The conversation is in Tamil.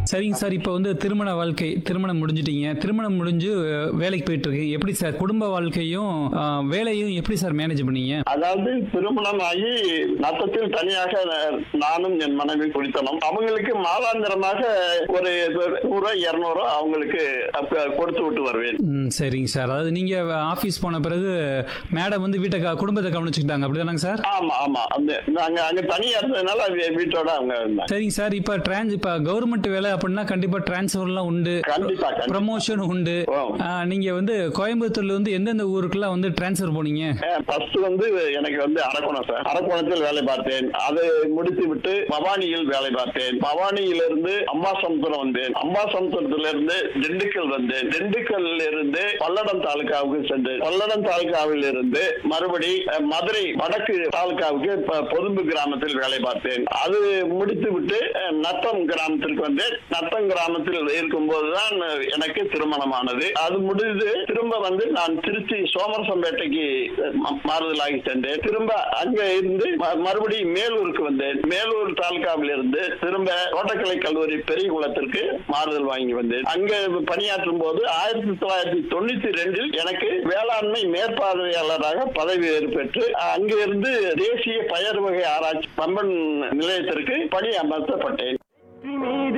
சரிங்க சார் இப்போ வந்து திருமண வாழ்க்கை திருமணம் முடிஞ்சிட்டீங்க திருமணம் முடிஞ்சு அஹ், வேலைக்கு போயிட்டு இருக்கீங்க எப்படி சார் குடும்ப வாழ்க்கையும் அஹ், வேலையும் எப்படி சார் மேனேஜ் பண்ணீங்க அதாவது திருமணம் ஆகி நத்தத்தில் தனியாக நானும் என் மனைவி குடித்தனம் அவங்களுக்கு மாதாந்திரமாக ஒரு நூறு இருநூறு அவங்களுக்கு அப்ப கொடுத்து விட்டு வருவேன் ம், சரிங்க சார் அதாவது நீங்க ஆபீஸ் போன பிறகு மேடம் வந்து வீட்டை க- குடும்பத்தை கவனிச்சுக்கிட்டாங்க அப்படிதானங்க சார் ஆமா ஆமா அந்த நாங்க அங்க தனியா இருந்ததுனால வீ- வீட்டோட அவங்க இருந்தாங்க சரிங்க சார் இப்போ டிரான்ஸ் இப்போ கவர்மெண்ட் வேலை அப்படின்னா கண்டிப்பா டிரான்ஸ்ஃபர்லாம் உண்டு கண்டிப்பா கண்டிப்பா ப்ரமோஷன் உண்டு ஓ. ஆஹ், நீங்க வந்து கோயம்புத்தூர்ல வந்து எந்தெந்த ஊருக்குலாம் வந்து டிரான்ஸ்ஃபர் போனீங்க ஃபர்ஸ்ட் வந்து எனக்கு வந்து அரக்கோணம் சார் அரக்கோணத்தில் வேலை பார்த்தேன் அதை முடித்து விட்டு பவானியில் வேலை பார்த்தேன் பவானியிலிருந்து அம்பாசமுத்திரம் வந்தேன் அம்பாசமுத்திரத்துல இருந்து திண்டுக்கல் வந்தேன் திண்டுக்கல்ல இருந்து பல்லடம் தாலுகாவுக்கு சென்றேன் பல்லடம் தாலுகாவில் இருந்து மறுபடி அஹ், மதுரை வடக்கு தாலுகாவுக்கு ப- பொதும்பு கிராமத்தில் வேலை பார்த்தேன் அது முடித்து விட்டு அஹ், நத்தம் கிராமத்திற்கு வந்தேன் நத்தம் கிராமத்தில் இருக்கும்போதுதான் அஹ், எனக்கு திருமணமானது அது முடிந்து திரும்ப வந்து நான் திருச்சி சோமரசம்பேட்டைக்கு அஹ், ம- மாறுதலாகி சென்றேன் திரும்ப அங்க இருந்து ம- மறுபடியும் மேலூருக்கு வந்தேன் மேலூர் தாலுகாவில் இருந்து திரும்ப தோட்டக்கலை கல்லூரி பெரியகுளத்திற்கு மாறுதல் வாங்கி வந்தேன் அங்க பணியாற்றும் போது ஆயிரத்தி தொள்ளாயிரத்தி தொண்ணூத்தி ரெண்டில் எனக்கு வேளாண்மை மேற்பார்வையாளராக பதவி ஏற்பெற்று அங்க இருந்து தேசிய பயர் வகை ஆராய்ச்சி பம்பன் நிலையத்திற்கு பணி அமர்த்தப்பட்டேன் மீது